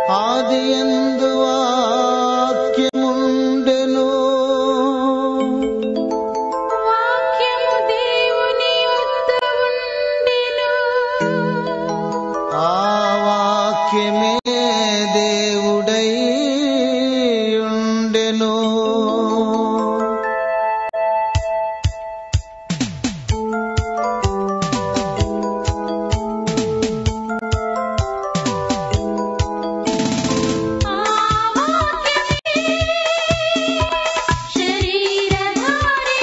ఆది ఎందు వాక్యముండెను వాక్యము దేవుని యొద్ద ఉండెను ఆ వాక్యమే దేవుడై ఉండెను ఆ వాక్యమే శరీరధారి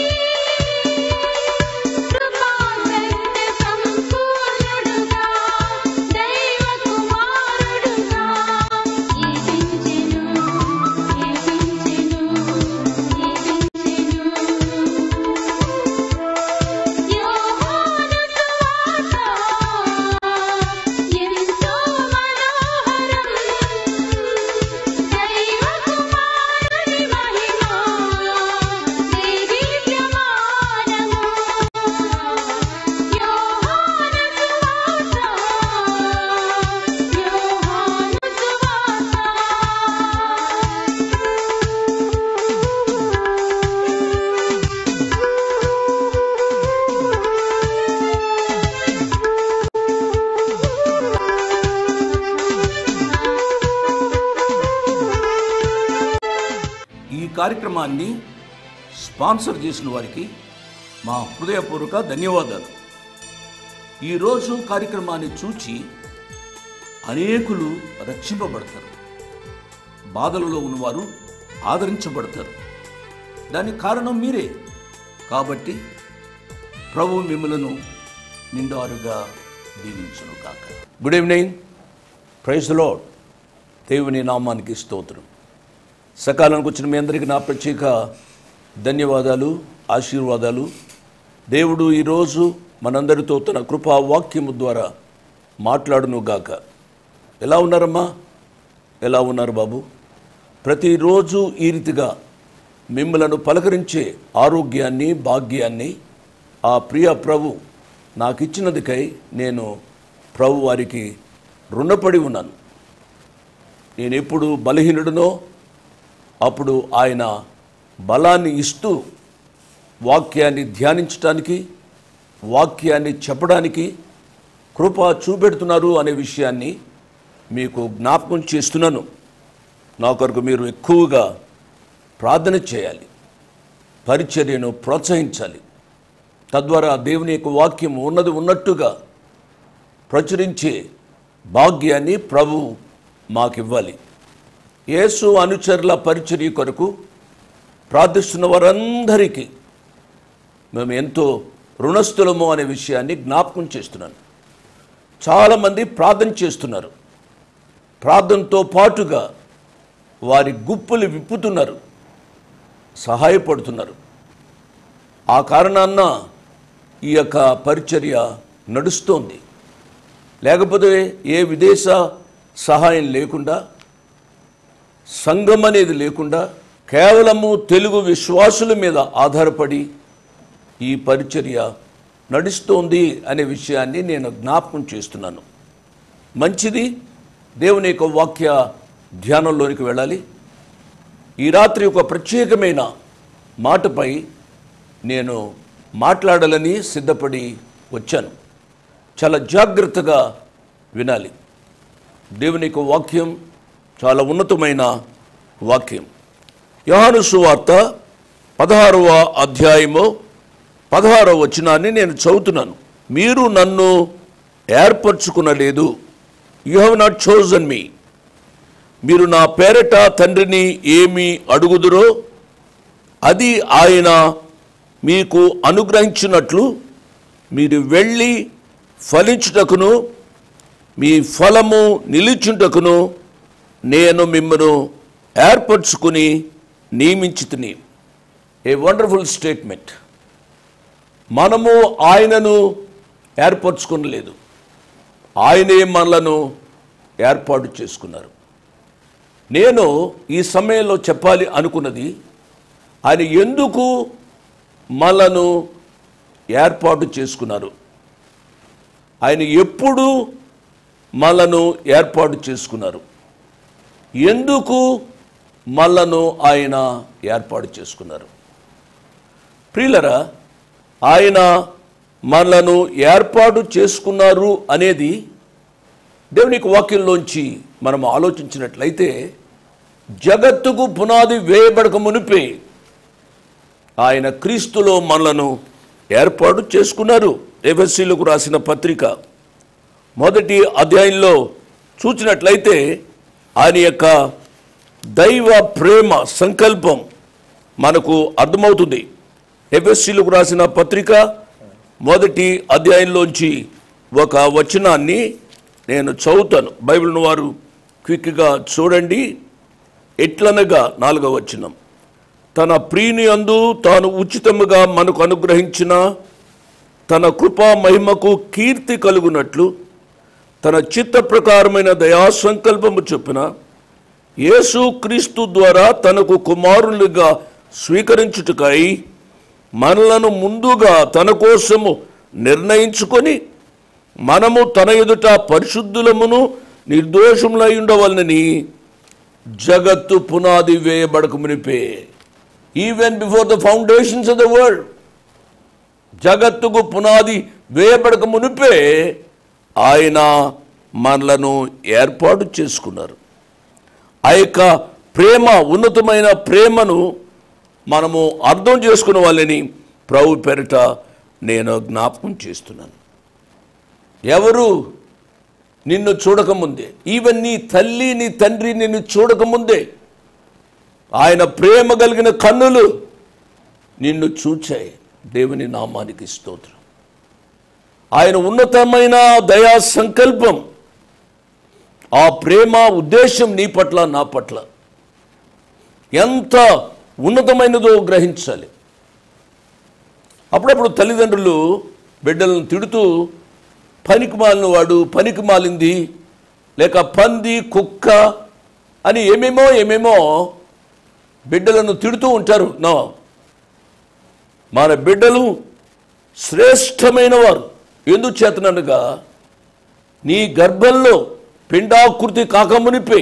కృపా సత్య సంపూర్ణుడుగా దైవ కుమారుడుగా జీవించెను జీవించెను జీవించెను యోహాను సువార్త ఎంతో మనోహరం దైవ కుమారుని మహిమ దేదీప్యమానము యోహాను సువార్త యోహాను ఈ కార్యక్రమాన్ని స్పాన్సర్ చేసిన వారికి మా హృదయపూర్వక ధన్యవాదాలు ఈరోజు కార్యక్రమాన్ని చూచి అనేకులు రక్షింపబడతారు బాధలలో ఉన్నవారు ఆదరించబడతారు దానికి కారణం మీరే కాబట్టి ప్రభు మిమ్మలను నిండారుగా దీవించును కాక గుడ్ ఈవినింగ్ ప్రైజ్ లార్డ్ దేవుని నామానికి స్తోత్రం సకాలానికి వచ్చిన మీ అందరికీ నా ప్రత్యేక ధన్యవాదాలు ఆశీర్వాదాలు దేవుడు ఈరోజు మనందరితో తన కృపా వాక్యము ద్వారా మాట్లాడును గాక ఎలా ఉన్నారమ్మా ఎలా ఉన్నారు బాబు ప్రతిరోజు ఈ రీతిగా మిమ్మలను పలకరించే ఆరోగ్యాన్ని భాగ్యాన్ని ఆ ప్రియ ప్రభు నాకు ఇచ్చినందుకై నేను ప్రభు వారికి రుణపడి ఉన్నాను నేను ఎప్పుడు బలహీనుడునో అప్పుడు ఆయన బలాన్ని ఇస్తూ వాక్యాన్ని ధ్యానించటానికి వాక్యాన్ని చెప్పడానికి కృప చూపెడుతున్నారు అనే విషయాన్ని మీకు జ్ఞాపకం చేస్తున్నాను నా కొరకు మీరు ఎక్కువగా ప్రార్థన చేయాలి పరిచర్యను ప్రోత్సహించాలి తద్వారా దేవుని యొక్క వాక్యం ఉన్నది ఉన్నట్టుగా ప్రచురించే భాగ్యాన్ని ప్రభు మాకివ్వాలి యేసు అనుచరుల పరిచర్య కొరకు ప్రార్థిస్తున్న వారందరికీ మేము ఎంతో రుణస్థులము అనే విషయాన్ని జ్ఞాపకం చేస్తున్నాను చాలామంది ప్రార్థన చేస్తున్నారు ప్రార్థనతో పాటుగా వారి గుప్పులు విప్పుతున్నారు సహాయపడుతున్నారు ఆ కారణాన్న ఈ యొక్క పరిచర్య నడుస్తోంది లేకపోతే ఏ విదేశ సహాయం లేకుండా సంఘం అనేది లేకుండా కేవలము తెలుగు విశ్వాసుల మీద ఆధారపడి ఈ పరిచర్య నడుస్తోంది అనే విషయాన్ని నేను జ్ఞాపకం చేస్తున్నాను మంచిది దేవుని యొక్క వాక్య ధ్యానంలోనికి వెళ్ళాలి ఈ రాత్రి ఒక ప్రత్యేకమైన మాటపై నేను మాట్లాడాలని సిద్ధపడి వచ్చాను చాలా జాగ్రత్తగా వినాలి దేవుని యొక్క వాక్యం చాలా ఉన్నతమైన వాక్యం యోహాను సువార్త పదహారవ అధ్యాయము పదహారవ వచనాన్ని నేను చదువుతున్నాను మీరు నన్ను ఏర్పరచుకునలేదు you have not chosen me మీరు నా పేరట తండ్రిని ఏమి అడుగుదురో అది ఆయన మీకు అనుగ్రహించినట్లు మీరు వెళ్ళి ఫలించుటకును మీ ఫలము నిలుచుటకును నేను మిమ్మను ఏర్పరచుకుని నియమించుతుని ఏ వండర్ఫుల్ స్టేట్మెంట్ మనము ఆయనను ఏర్పరచుకునలేదు ఆయనే మనలను ఏర్పాటు చేసుకున్నారు నేను ఈ సమయంలో చెప్పాలి అనుకున్నది ఆయన ఎందుకు మనను ఏర్పాటు చేసుకున్నారు ఆయన ఎప్పుడు మనను ఏర్పాటు చేసుకున్నారు ఎందుకు మనలను ఆయన ఏర్పాటు చేసుకున్నారు ప్రియులరా ఆయన మనలను ఏర్పాటు చేసుకున్నారు అనేది దేవునికి వాక్యంలోంచి మనం ఆలోచించినట్లయితే జగత్తుకు పునాది వేయబడక మునిపే ఆయన క్రీస్తులో మనలను ఏర్పాటు చేసుకున్నారు ఎఫ్ఎస్సీలకు రాసిన పత్రిక మొదటి అధ్యాయంలో చూసినట్లయితే ఆయన యొక్క దైవ ప్రేమ సంకల్పం మనకు అర్థమవుతుంది ఎఫ్ఎస్సీలకు రాసిన పత్రిక మొదటి అధ్యాయంలోంచి ఒక వచనాన్ని నేను చదువుతాను బైబిల్ను వారు క్విక్గా చూడండి ఎట్లనగా నాలుగవ వచనం తన ప్రియుని అందు తాను ఉచితముగా మనకు అనుగ్రహించిన తన కృపా మహిమకు కీర్తి కలుగునట్లు తన చిత్త ప్రకారమైన దయా సంకల్పము చొప్పున యేసు క్రీస్తు ద్వారా తనకు కుమారులుగా స్వీకరించుటకై మనలను ముందుగా తన కోసము నిర్ణయించుకొని మనము తన ఎదుట పరిశుద్ధులమును నిర్దోషములై ఉండవలనని జగత్తు పునాది వేయబడక మునిపే even before the foundations of the world జగత్తుకు పునాది వేయబడక మునిపే ఆయన మనలను ఏర్పాటు చేసుకున్నారు ఆ యొక్క ప్రేమ ఉన్నతమైన ప్రేమను మనము అర్థం చేసుకునే వాళ్ళని ప్రభు పేరిట నేను జ్ఞాపకం చేస్తున్నాను ఎవరు నిన్ను చూడకముందే ఈవెన్ నీ తల్లి నీ తండ్రి నిన్ను చూడకముందే ఆయన ప్రేమ కలిగిన కన్నులు నిన్ను చూచాయి దేవుని నామానికి స్తోత్రం ఆయన ఉన్నతమైన దయా సంకల్పం ఆ ప్రేమ ఉద్దేశం నీ పట్ల నా పట్ల ఎంత ఉన్నతమైనదో గ్రహించాలి అప్పుడప్పుడు తల్లిదండ్రులు బిడ్డలను తిడుతూ పనికి మాలిన వాడు పనికి మాలింది లేక పంది కుక్క అని ఏమేమో ఏమేమో బిడ్డలను తిడుతూ ఉంటారు నో మన బిడ్డలు శ్రేష్టమైన వారు ఎందుకు చేతననగా నీ గర్భంలో పిండాకృతి కాకమునిపే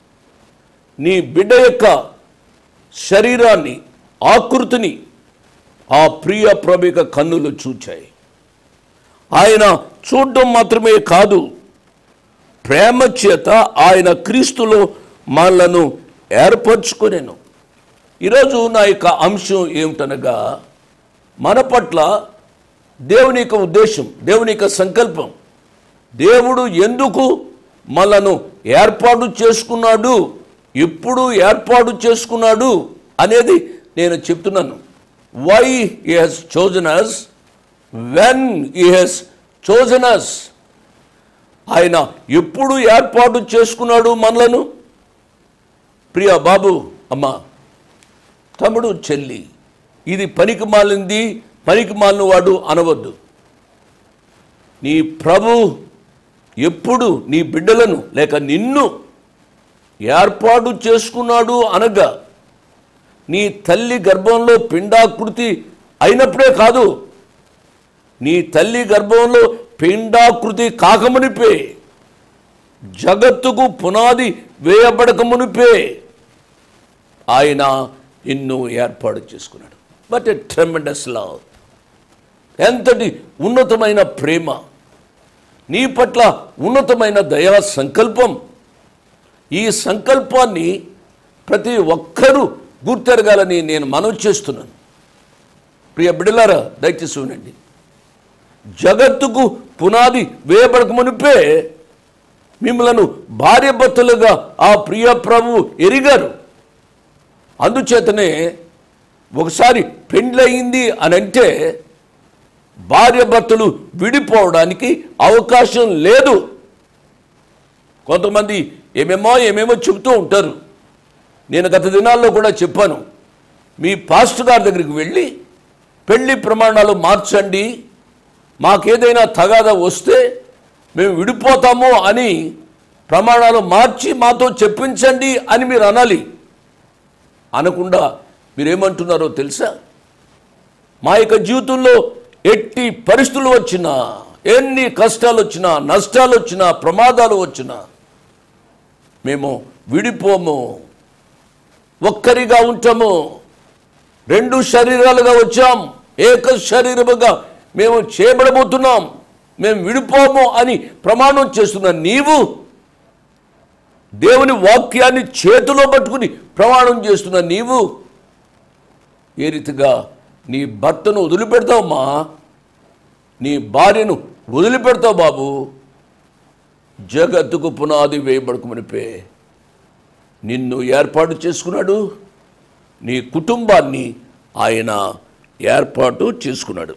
నీ బిడ్డ యొక్క శరీరాన్ని ఆకృతిని ఆ ప్రియ ప్రభిక కన్నులు చూచాయి ఆయన చూడడం మాత్రమే కాదు ప్రేమ చేత ఆయన క్రీస్తులో మనలను ఏర్పరచుకునేను ఈరోజు నా యొక్క అంశం ఏమిటనగా మన పట్ల దేవుని యొక్క ఉద్దేశం దేవుని యొక్క సంకల్పం దేవుడు ఎందుకు మనను ఏర్పాటు చేసుకున్నాడు ఎప్పుడు ఏర్పాటు చేసుకున్నాడు అనేది నేను చెప్తున్నాను why he has chosen us when he has chosen us ఆయన ఎప్పుడు ఏర్పాటు చేసుకున్నాడు మనలను ప్రియ బాబు అమ్మ తమ్ముడు చెల్లి ఇది పనికి మాలింది పనికి మాలిన వాడు అనవద్దు నీ ప్రభు ఎప్పుడు నీ బిడ్డలను లేక నిన్ను ఏర్పాటు చేసుకున్నాడు అనగా నీ తల్లి గర్భంలో పిండాకృతి అయినప్పుడే కాదు నీ తల్లి గర్భంలో పిండాకృతి కాకమునిపే జగత్తుకు పునాది వేయబడక మునిపే ఆయన నిన్ను ఏర్పాటు చేసుకున్నాడు బట్ ఎ ట్రెమెండస్ లవ్ ఎంతటి ఉన్నతమైన ప్రేమ నీ పట్ల ఉన్నతమైన దయా సంకల్పం ఈ సంకల్పాన్ని ప్రతి ఒక్కరూ గుర్తెరగాలని నేను మనవి చేస్తున్నాను ప్రియ బిడలారా దయచేసి వినండి జగత్తుకు పునాది వేయబడక మునిపే మిమ్మలను భార్య భర్తలుగా ఆ ప్రియ ప్రభు ఎరిగారు అందుచేతనే ఒకసారి పెండ్లయింది అని అంటే భార్య భర్తలు విడిపోవడానికి అవకాశం లేదు కొంతమంది ఏమేమో ఏమేమో చెబుతూ ఉంటారు నేను గత దినాల్లో కూడా చెప్పాను మీ పాస్టర్ గారి దగ్గరికి వెళ్ళి పెళ్లి ప్రమాణాలు మార్చండి మాకేదైనా తగాదా వస్తే మేము విడిపోతాము అని ప్రమాణాలు మార్చి మాతో చెప్పించండి అని మీరు అనాలి అనకుండా మీరేమంటున్నారో తెలుసా మా యొక్క జీవితంలో ఎట్టి పరిస్థితులు వచ్చినా ఎన్ని కష్టాలు వచ్చినా నష్టాలు వచ్చినా ప్రమాదాలు వచ్చినా మేము విడిపోము ఒక్కరిగా ఉంటాము రెండు శరీరాలుగా వచ్చాం ఏక శరీరముగా మేము చేయబడబోతున్నాం మేము విడిపోము అని ప్రమాణం చేస్తున్న నీవు దేవుని వాక్యాన్ని చేతిలో పట్టుకుని ప్రమాణం చేస్తున్న నీవు ఏ రీతిగా నీ భర్తను వదిలిపెడతావమ్మా నీ భార్యను వదిలిపెడతావు బాబు జగత్తుకు పునాది వేయబడుకుమనిపే నిన్ను ఏర్పాటు చేసుకున్నాడు నీ కుటుంబాన్ని ఆయన ఏర్పాటు చేసుకున్నాడు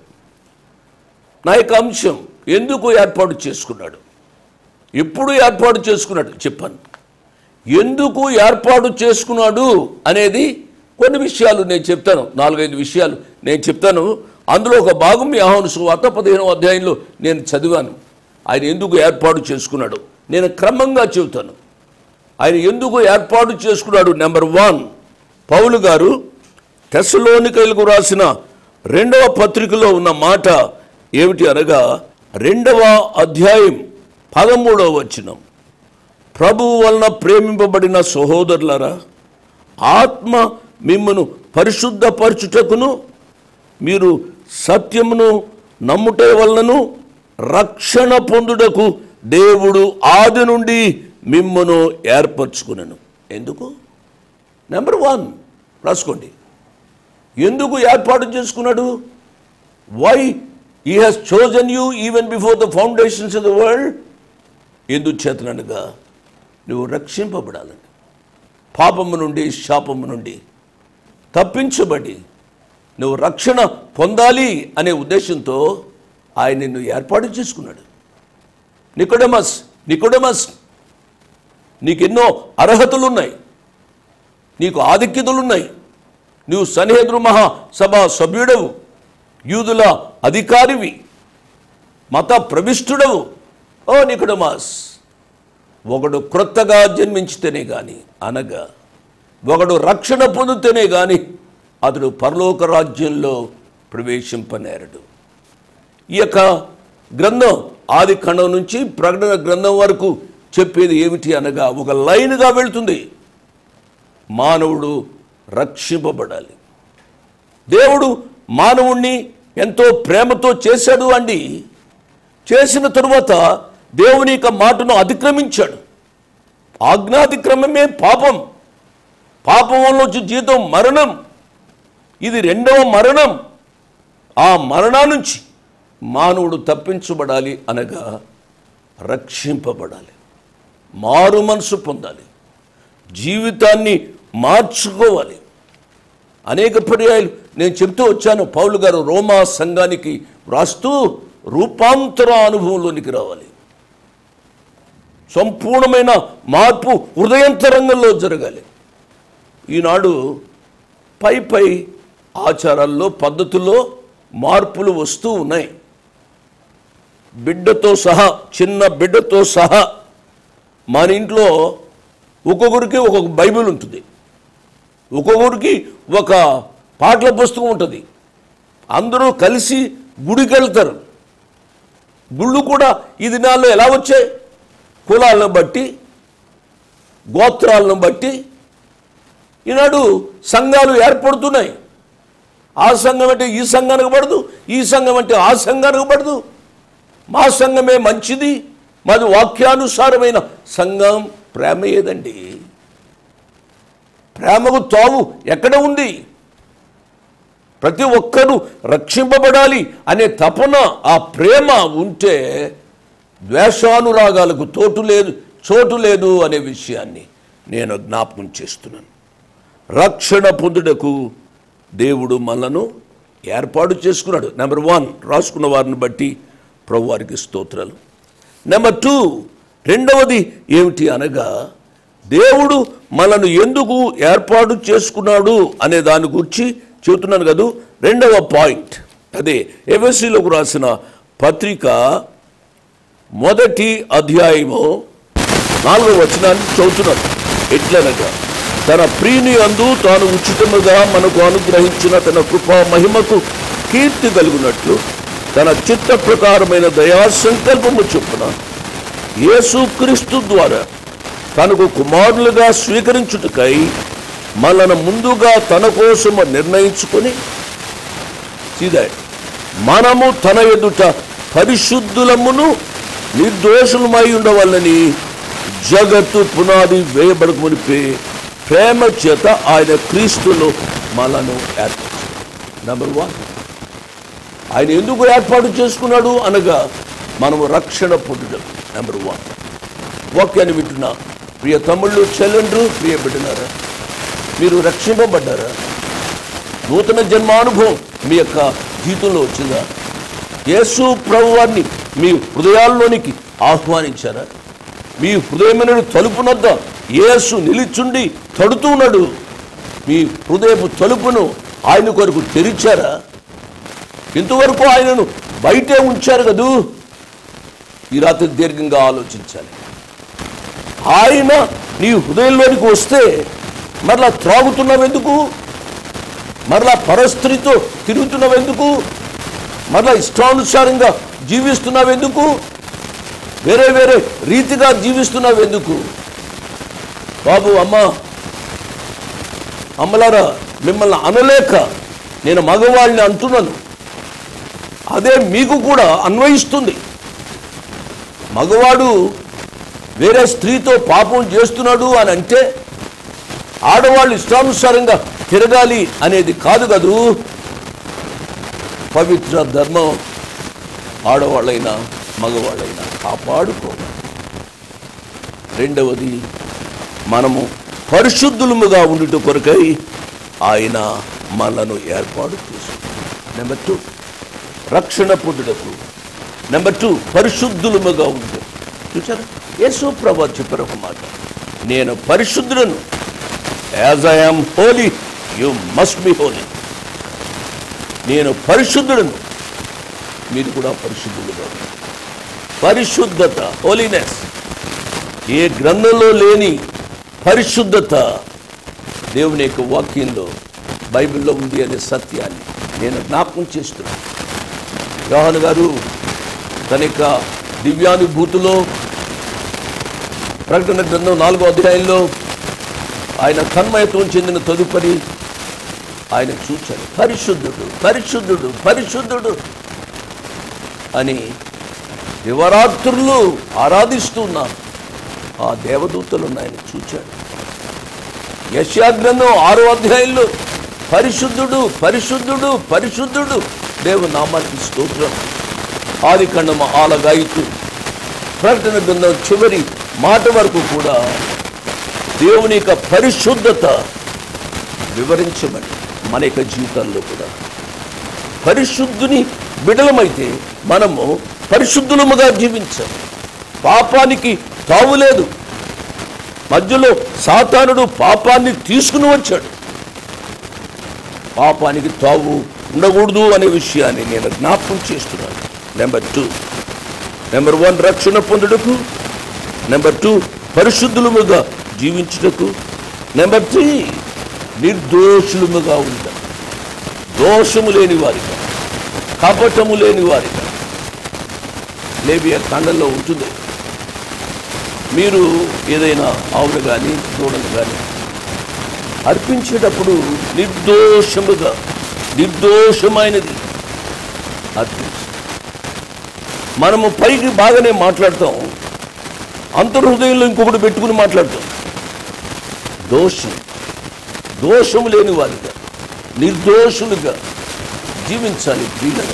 నా యొక్క అంశం ఎందుకు ఏర్పాటు చేసుకున్నాడు ఎప్పుడు ఏర్పాటు చేసుకున్నాడు చెప్పాను ఎందుకు ఏర్పాటు చేసుకున్నాడు అనేది కొన్ని విషయాలు నేను చెప్తాను నాలుగైదు విషయాలు నేను చెప్తాను అందులో ఒక భాగం యాహోను సువార్త పదిహేనవ అధ్యాయంలో నేను చదివాను ఆయన ఎందుకు ఏర్పాటు చేసుకున్నాడు నేను క్రమంగా చెబుతాను ఆయన ఎందుకు ఏర్పాటు చేసుకున్నాడు నెంబర్ వన్ పౌలు గారు తెసలోనికలకు రాసిన రెండవ పత్రికలో ఉన్న మాట ఏమిటి అనగా రెండవ అధ్యాయం పదమూడవ వచనం ప్రభువు వలన ప్రేమింపబడిన సహోదరులారా ఆత్మ మిమ్మను పరిశుద్ధపరచుటకును మీరు సత్యమును నమ్ముట వలనను రక్షణ పొందుటకు దేవుడు ఆది నుండి మిమ్మను ఏర్పరచుకునను ఎందుకు నెంబర్ వన్ రాసుకోండి ఎందుకు ఏర్పాటు చేసుకున్నాడు why he has chosen you even before the foundations of the world ఎందుకు చేతనగా నువ్వు రక్షింపబడాలని పాపము నుండి శాపము నుండి తప్పించబడి నువ్వు రక్షణ పొందాలి అనే ఉద్దేశంతో ఆయన నిన్ను ఏర్పాటు చేసుకున్నాడు నికోడమస్ నికోడమస్ నీకెన్నో అర్హతలు ఉన్నాయి నీకు ఆధిక్యతలు ఉన్నాయి నువ్వు సన్హేద్రు మహా సభా సభ్యుడవు యూదుల అధికారివి మత ప్రవిష్టుడవు ఓ నికుడమాస్ ఒకడు క్రొత్తగా జన్మించితేనే గాని అనగా ఒకడు రక్షణ పొందితేనే గాని అతడు పరలోక రాజ్యంలో ప్రవేశింపనేరడు ఈ యొక్క గ్రంథం ఆది ఖండం నుంచి ప్రకటన గ్రంథం వరకు చెప్పేది ఏమిటి అనగా ఒక లైన్గా వెళ్తుంది మానవుడు రక్షింపబడాలి దేవుడు మానవుణ్ణి ఎంతో ప్రేమతో చేశాడు అండి చేసిన తరువాత దేవుని యొక్క మాటను అతిక్రమించాడు ఆజ్ఞాతిక్రమమే పాపం పాపం వల్ల వచ్చే జీతం మరణం ఇది రెండవ మరణం ఆ మరణా నుంచి మానవుడు తప్పించబడాలి అనగా రక్షింపబడాలి మారు మనసు పొందాలి జీవితాన్ని మార్చుకోవాలి అనేక పర్యాయాలు నేను చెప్తూ వచ్చాను పౌలు గారు రోమా సంఘానికి వ్రాస్తూ రూపాంతర అనుభవంలోనికి రావాలి సంపూర్ణమైన మార్పు హృదయంతరంగంలో జరగాలి ఈనాడు పై పై ఆచారాల్లో పద్ధతుల్లో మార్పులు వస్తూ ఉన్నాయి బిడ్డతో సహా చిన్న బిడ్డతో సహా మన ఇంట్లో ఒక్కొక్కరికి ఒక్కొక్క బైబిల్ ఉంటుంది ఒక్కొక్కరికి ఒక పాటల పుస్తకం ఉంటుంది అందరూ కలిసి గుడికి వెళ్తారు గుళ్ళు కూడా ఈ దినాల్లో ఎలా వచ్చాయి కులాలను బట్టి గోత్రాలను బట్టి ఈనాడు సంఘాలు ఏర్పడుతున్నాయి ఆ సంఘం అంటే ఈ సంఘానికి పడదు ఈ సంఘం అంటే ఆ సంఘానికి పడదు మా సంఘమే మంచిది మాది వాక్యానుసారమైన సంఘం ప్రేమ ఏదండి ప్రేమకు తావు ఎక్కడ ఉంది ప్రతి ఒక్కరూ రక్షింపబడాలి అనే తపన ఆ ప్రేమ ఉంటే ద్వేషానురాగాలకు తోటు లేదు చోటు లేదు అనే విషయాన్ని నేను జ్ఞాపకం చేస్తున్నాను రక్షణ పొందుటకు దేవుడు మనను ఏర్పాటు చేసుకున్నాడు నెంబర్ వన్ రాసుకున్న వారిని బట్టి ప్రభు వారికి స్తోత్రాలు నెంబర్ టూ రెండవది ఏమిటి అనగా దేవుడు మనను ఎందుకు ఏర్పాటు చేసుకున్నాడు అనే దాని గురించి చెబుతున్నాను కదూ రెండవ పాయింట్ అదే ఎఫ్ఎస్సిలోకి రాసిన పత్రిక మొదటి అధ్యాయము నాలుగవ వచనాన్ని చదువుతున్నాను ఎట్లనగా తన ప్రియుని అందు తాను ఉచితముగా మనకు అనుగ్రహించిన తన కృపా మహిమకు కీర్తి కలుగునట్లు తన చిత్త ప్రకారమైన దయా సంకల్పము చొప్పున యేసుక్రీస్తు ద్వారా తనకు కుమారులుగా స్వీకరించుటకై మనను ముందుగా తన కోసము నిర్ణయించుకొని సీదాయ్ మనము తన ఎదుట పరిశుద్ధులమును నిర్దోషులమై ఉండవల్లని జగత్తు పునాది వేయబడక మునిపే ప్రేమ చేత ఆయన క్రీస్తును మనను ఏర్పరచు నెంబర్ వన్ ఆయన ఎందుకు ఏర్పాటు చేసుకున్నాడు అనగా మనము రక్షణ పొందడం నెంబర్ వన్ వాక్యాన్ని వింటున్నా ప్రియ తమ్ముళ్ళు చెల్లెండ్రు ప్రియ బిడ్డలారా మీరు రక్షింపబడ్డారా నూతన జన్మానుభవం మీ యొక్క జీవితంలో వచ్చిందా యేసు ప్రభు వారిని మీ హృదయాల్లోనికి ఆహ్వానించారా మీ హృదయమైన తలుపునద్ద యేసు నిలిచుండి తడుతూ ఉన్నాడు మీ హృదయపు తలుపును ఆయన కొరకు తెరిచారా ఇంతవరకు ఆయనను బయటే ఉంచారు కదూ ఈ రాత్రి దీర్ఘంగా ఆలోచించాలి ఆయన నీ హృదయంలోనికి వస్తే మరలా త్రాగుతున్నావెందుకు మరలా పరస్త్రీతో తిరుగుతున్నావెందుకు మరలా ఇష్టానుసారంగా జీవిస్తున్నావెందుకు వేరే వేరే రీతిగా జీవిస్తున్నావెందుకు బాబు అమ్మ అమ్మలారా మిమ్మల్ని అనలేక నేను మగవాళ్ళని అంటున్నాను అదే మీకు కూడా అన్వయిస్తుంది మగవాడు వేరే స్త్రీతో పాపం చేస్తున్నాడు అని అంటే ఆడవాళ్ళు ఇష్టానుసారంగా తిరగాలి అనేది కాదు కదూ పవిత్ర ధర్మం ఆడవాళ్ళైనా మగవాళ్ళైనా కాపాడుకో రెండవది మనము పరిశుద్ధులముగా ఉండుట కొరకై ఆయన మనను ఏర్పాటు చేసుకున్నాడు నెంబర్ టూ రక్షణ పొందుటకు నెంబర్ టూ పరిశుద్ధులముగా ఉండు చూసారా యేసు ప్రభా చెప్పారు ఒక మాట నేను పరిశుద్ధులను as I am holy you must be holy నేను పరిశుద్ధుడను మీరు కూడా పరిశుద్ధులుగా ఉండండి. పరిశుద్ధత హోలీనెస్ ఏ గ్రంథంలో లేని పరిశుద్ధత దేవుని యొక్క వాక్యంలో బైబిల్లో ఉంది అనే సత్యాన్ని నేను జ్ఞాపకం చేస్తున్నాను యోహాను గారు తన యొక్క దివ్యానుభూతిలో ప్రకటన గ్రంథం నాలుగో అధ్యాయంలో ఆయన తన్మయత్వం చెందిన తదుపరి ఆయన చూచాడు పరిశుద్ధుడు పరిశుద్ధుడు పరిశుద్ధుడు అని దివరాత్రులు ఆరాధిస్తున్న ఆ దేవదూతలను ఆయన చూచాడు యశాగ్రంథం ఆరో అధ్యాయంలో పరిశుద్ధుడు పరిశుద్ధుడు పరిశుద్ధుడు దేవు నామానికి స్తోత్రం ఆది ఖండమ ఆలగాయితూ ప్రకటన గ్రంథం చివరి మాట వరకు కూడా దేవుని యొక్క పరిశుద్ధత వివరించబడి మన యొక్క జీవితాల్లో కూడా పరిశుద్ధుని బిడలమైతే మనము పరిశుద్ధులముగా జీవించాలి పాపానికి తావులేదు మధ్యలో సాతానుడు పాపాన్ని తీసుకుని వచ్చాడు పాపానికి తావు ఉండకూడదు అనే విషయాన్ని నేను జ్ఞాపకం చేస్తున్నాను నెంబర్ టూ నెంబర్ వన్ రక్షణ పొందుటకు నెంబర్ టూ పరిశుద్ధులముగా జీవించుటకు నెంబర్ త్రీ నిర్దోషులముగా ఉండటం దోషము లేని వారిగా కపటము లేని వారిగా లేబియ ఖండంలో ఉంటుంది మీరు ఏదైనా ఆవులు కానీ దూడలు కానీ అర్పించేటప్పుడు నిర్దోషముగా నిర్దోషమైనది అర్పించు మనము పైకి బాగానే మాట్లాడతాం అంతర్హృదయంలో ఇంకొకటి పెట్టుకుని మాట్లాడతాం దోషం దోషము లేని వారిగా నిర్దోషులుగా జీవించాలి ప్రియులను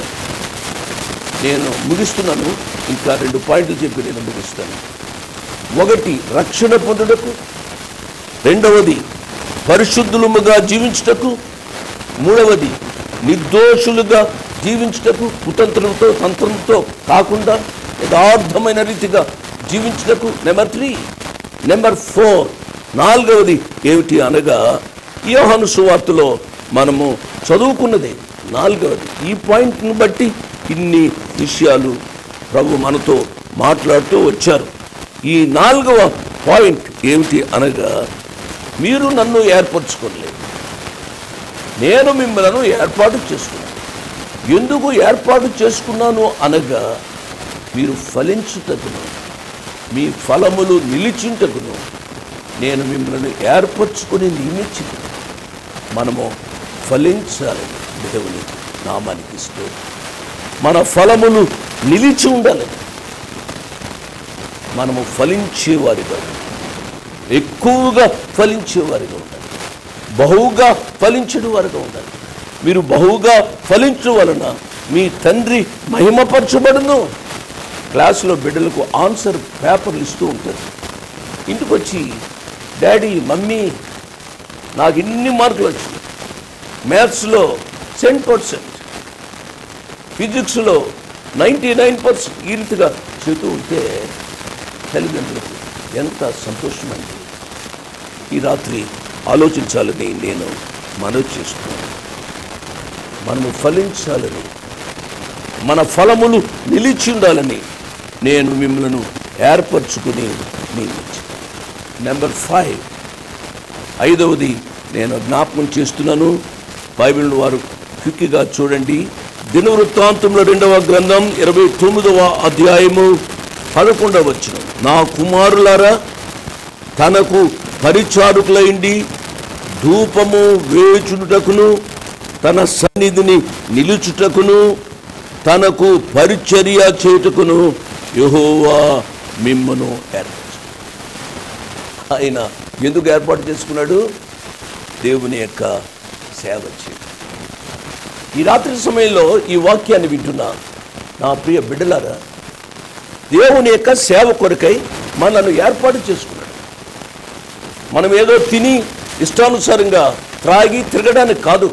నేను ముగిస్తున్నాను ఇంకా రెండు పాయింట్లు చెప్పి నేను ముగిస్తాను ఒకటి రక్షణ పొందుటకు రెండవది పరిశుద్ధులముగా జీవించుటకు మూడవది నిర్దోషులుగా జీవించుటకు కుతంత్రంతో తంత్రంతో కాకుండా యథార్థమైన రీతిగా జీవించుటకు నెంబర్ త్రీ నెంబర్ ఫోర్ నాలుగవది ఏమిటి అనగా యోహాను సువార్తలో మనము చదువుకున్నదే నాలుగవది ఈ పాయింట్ను బట్టి ఇన్ని విషయాలు ప్రభు మనతో మాట్లాడుతూ వచ్చారు ఈ నాలుగవ పాయింట్ ఏమిటి అనగా మీరు నన్ను ఏర్పరచుకోలేదు నేను మిమ్మల్ని ఏర్పాటు చేసుకున్నాను ఎందుకు ఏర్పాటు చేసుకున్నాను అనగా మీరు ఫలించుటకును మీ ఫలములు నిలిచింటకును నేను మిమ్మల్ని ఏర్పరచుకుని నియమించి మనము ఫలించాలి దేవుని నామానికి స్తోత్రం మన ఫలములు నిలిచి ఉండాలి మనము ఫలించేవారిగా ఉండాలి. ఎక్కువగా ఫలించేవారిగా ఉండాలి బహుగా ఫలించడం వారిగా ఉండాలి మీరు బహుగా ఫలించడం వలన మీ తండ్రి మహిమపరచబడును క్లాసులో బిడ్డలకు ఆన్సర్ పేపర్లు ఇస్తూ ఉంటారు ఇంటికి వచ్చి డాడీ మమ్మీ నాకు ఇన్ని మార్కులు వచ్చినాయి మ్యాథ్స్లో టెన్ పర్సెంట్ ఫిజిక్స్లో నైంటీ నైన్ పర్సెంట్ ఈ రీతిగా చెబుతూ ఉంటే తల్లిదండ్రులకు ఎంత సంతోషమండి ఈ రాత్రి ఆలోచించాలని నేను మనవి చేస్తున్నాను మనము ఫలించాలని మన ఫలములు నిలిచి ఉండాలని నేను మిమ్మల్ని ఏర్పరచుకుని నియమించి నెంబర్ ఫైవ్ ఐదవది నేను జ్ఞాపకం చేస్తున్నాను బైబిల్ వారు క్విక్గా చూడండి దినవృత్తాంతంలో రెండవ గ్రంథం ఇరవై తొమ్మిదవ అధ్యాయము పదకొండవ వచ్చిన నా కుమారులారా తనకు పరిచారకులైండి ధూపము వేచుటకును తన సన్నిధిని నిలుచుటకును తనకు పరిచర్య చేయుటకును యెహోవా మిమ్మను ఏర్పరచు ఆయన ఎందుకు ఏర్పాటు చేసుకున్నాడు దేవుని యొక్క సేవ చేయడం ఈ రాత్రి సమయంలో ఈ వాక్యాన్ని వింటున్నా నా ప్రియ బిడ్డలారా దేవుని యొక్క సేవ కొరకై మనల్ని ఏర్పాటు చేసుకున్నాడు మనం ఏదో తిని ఇష్టానుసారంగా త్రాగి తిరగడానికి కాదు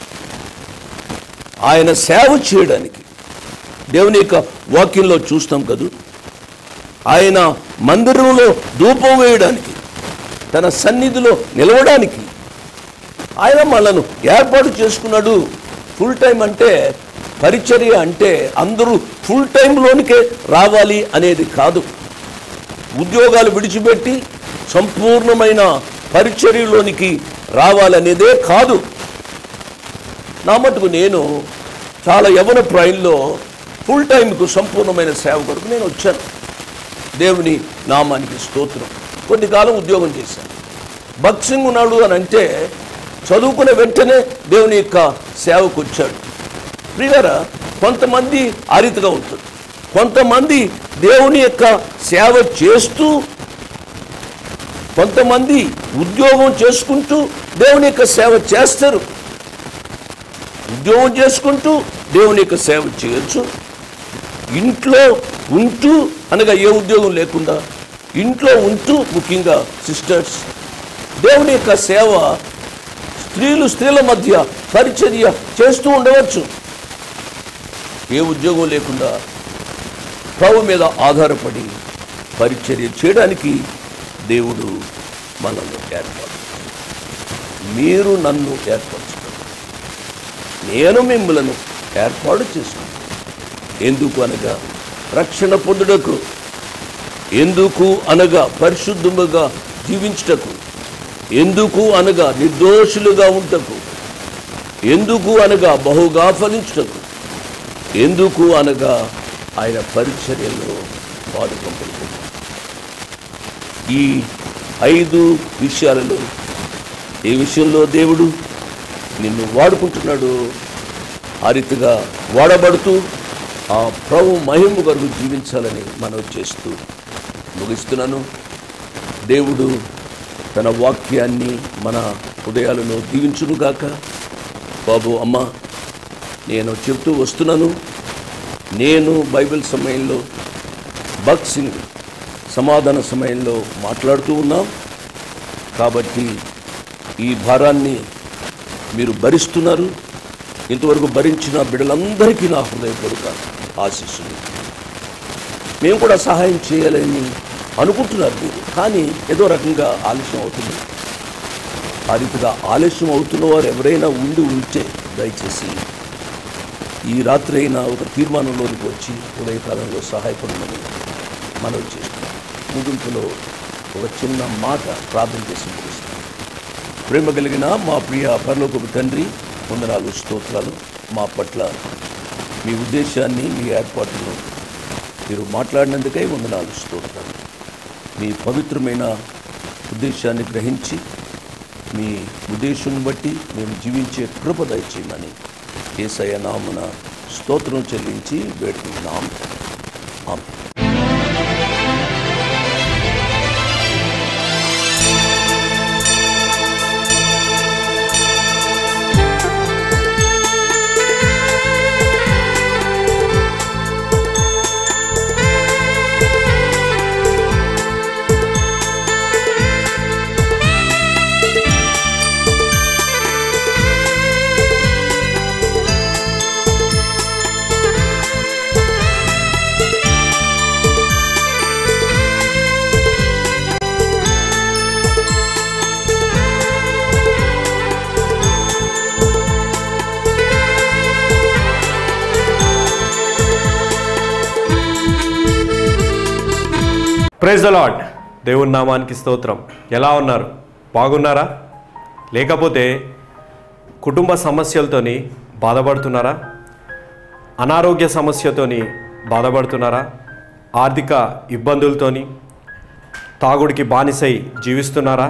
ఆయన సేవ చేయడానికి దేవుని యొక్క వాక్యంలో చూస్తాం కదూ ఆయన మందిరంలో ధూపం వేయడానికి తన సన్నిధిలో నిలవడానికి ఆయన మనను ఏర్పాటు చేసుకున్నాడు ఫుల్ టైం అంటే పరిచర్య అంటే అందరూ ఫుల్ టైంలోనికే రావాలి అనేది కాదు ఉద్యోగాలు విడిచిపెట్టి సంపూర్ణమైన పరిచర్యలోనికి రావాలనేదే కాదు నా మటుకు నేను చాలా యవన ప్రాయంలో ఫుల్ టైంకు సంపూర్ణమైన సేవ కొరకు నేను వచ్చాను దేవుని నామానికి స్తోత్రం కొద్ది కాలం ఉద్యోగం చేశాను భక్సింగ్ ఉన్నాడు అని అంటే చదువుకున్న వెంటనే దేవుని యొక్క సేవకు వచ్చాడు ప్రియారా కొంతమంది ఆ రీతిగా ఉంటుంది కొంతమంది దేవుని యొక్క సేవ చేస్తూ కొంతమంది ఉద్యోగం చేసుకుంటూ దేవుని యొక్క సేవ చేస్తారు ఉద్యోగం చేసుకుంటూ దేవుని యొక్క సేవ చేయొచ్చు ఇంట్లో ఉంటూ అనగా ఏ ఉద్యోగం లేకుండా ఇంట్లో ఉంటూ ముఖ్యంగా సిస్టర్స్ దేవుని యొక్క సేవ స్త్రీలు స్త్రీల మధ్య పరిచర్య చేస్తూ ఉండవచ్చు ఏ ఉద్యోగం లేకుండా ప్రభు మీద ఆధారపడి పరిచర్య చేయడానికి దేవుడు మనల్ని ఏర్పాటు మీరు నన్ను ఏర్పరచుకోండి నేను మిమ్మలను ఏర్పాటు చేసుకున్నాను ఎందుకు అనగా రక్షణ పొందుటకు ఎందుకు అనగా పరిశుద్ధముగా జీవించుటకు ఎందుకు అనగా నిర్దోషులుగా ఉంటకు ఎందుకు అనగా బహుగా ఫలించుటకు ఎందుకు అనగా ఆయన పరిచర్యలో పాల్గొంటుంది ఈ ఐదు విషయాలలో ఏ విషయంలో దేవుడు నిన్ను వాడుకుంటున్నాడు ఆ రీతిగా వాడబడుతూ ఆ ప్రభు మహిమ కొరకు జీవించాలని మనం చేస్తూ ముగిస్తున్నాను దేవుడు తన వాక్యాన్ని మన హృదయాలను దీవించునుగాక బాబు అమ్మ నేను చెప్తూ వస్తున్నాను నేను బైబిల్ సమయంలో బక్సింగ్ సమాధాన సమయంలో మాట్లాడుతూ ఉన్నాం కాబట్టి ఈ భారాన్ని మీరు భరిస్తున్నారు ఇంతవరకు భరించిన బిడ్డలందరికీ నా హృదయపూర్వక ఆశీస్సులు మేము కూడా సహాయం చేయాలని అనుకుంటున్నారు మీరు కానీ ఏదో రకంగా ఆలస్యం అవుతుంది ఆ రీతిగా ఆలస్యం అవుతున్న వారు ఎవరైనా ఉండి ఉంటే దయచేసి ఈ రాత్రి అయినా ఒక తీర్మానంలోనికి వచ్చి ఉదయకాలంలో సహాయపడమని మనవి చేస్తున్నాం ముగింపులో ఒక చిన్న మాట ప్రార్థన చేసి ముగిస్తాం ప్రేమ కలిగిన మా ప్రియ పరలోకపు తండ్రి వందనాలు స్తోత్రాలు మా పట్ల మీ ఉద్దేశాన్ని మీ ఏర్పాటును మీరు మాట్లాడినందుకై వందనాలు స్తోత్రాలు మీ పవిత్రమైన ఉద్దేశాన్ని గ్రహించి మీ ఉద్దేశం బట్టి మేము జీవించే కృప దయచేయమని ఏసయ నామున స్తోత్రం చెల్లించి వేడుకుంటున్నాం ఆమె ప్రైజ్ ద లాడ్ దేవుని నామానికి స్తోత్రం ఎలా ఉన్నారు బాగున్నారా లేకపోతే కుటుంబ సమస్యలతోని బాధపడుతున్నారా అనారోగ్య సమస్యతోని బాధపడుతున్నారా ఆర్థిక ఇబ్బందులతోని తాగుడికి బానిసై జీవిస్తున్నారా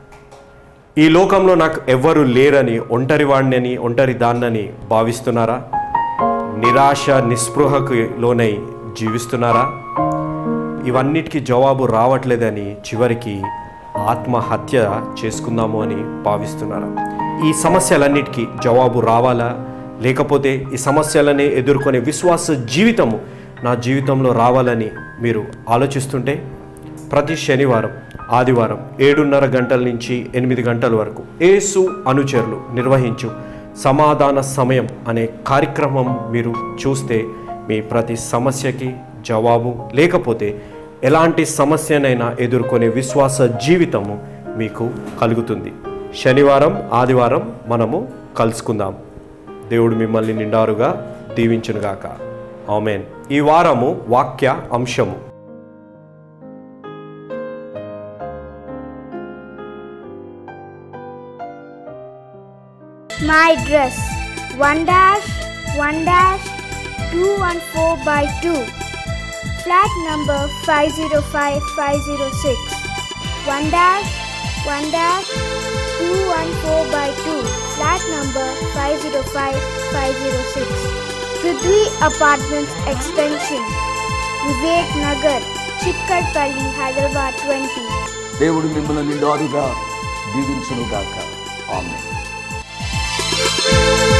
ఈ లోకంలో నాకు ఎవ్వరు లేరని ఒంటరి వాడినని ఒంటరి దాన్నని భావిస్తున్నారా నిరాశ నిస్పృహకు లోనై జీవిస్తున్నారా ఇవన్నిటికీ జవాబు రావట్లేదని చివరికి ఆత్మహత్య చేసుకుందాము అని భావిస్తున్నారా ఈ సమస్యలన్నిటికీ జవాబు రావాలా లేకపోతే ఈ సమస్యలని ఎదుర్కొనే విశ్వాస జీవితము నా జీవితంలో రావాలని మీరు ఆలోచిస్తుంటే ప్రతి శనివారం ఆదివారం ఏడున్నర గంటల నుంచి ఎనిమిది గంటల వరకు ఏసు అనుచరులు నిర్వహించు సమాధాన సమయం అనే కార్యక్రమం మీరు చూస్తే మీ ప్రతి సమస్యకి జవాబు లేకపోతే ఎలాంటి సమస్యనైనా ఎదుర్కొనే విశ్వాస జీవితము మీకు కలుగుతుంది శనివారం ఆదివారం మనము కలుసుకుందాం దేవుడు మిమ్మల్ని నిండారుగా దీవించునుగాక ఆమెన్ ఈ వారము వాక్య అంశము My dress 1 dash 1 dash 214 by 2 flat number 505506 1 dash 1 dash 214 by 2 flat number 505506 Prithvi Apartments Extension Vivek Nagar Chikkadpalli Hyderabad 20 దేవుడు మిమ్మల్ని నిండారుగా దీవించునుగాక ఆమె Thank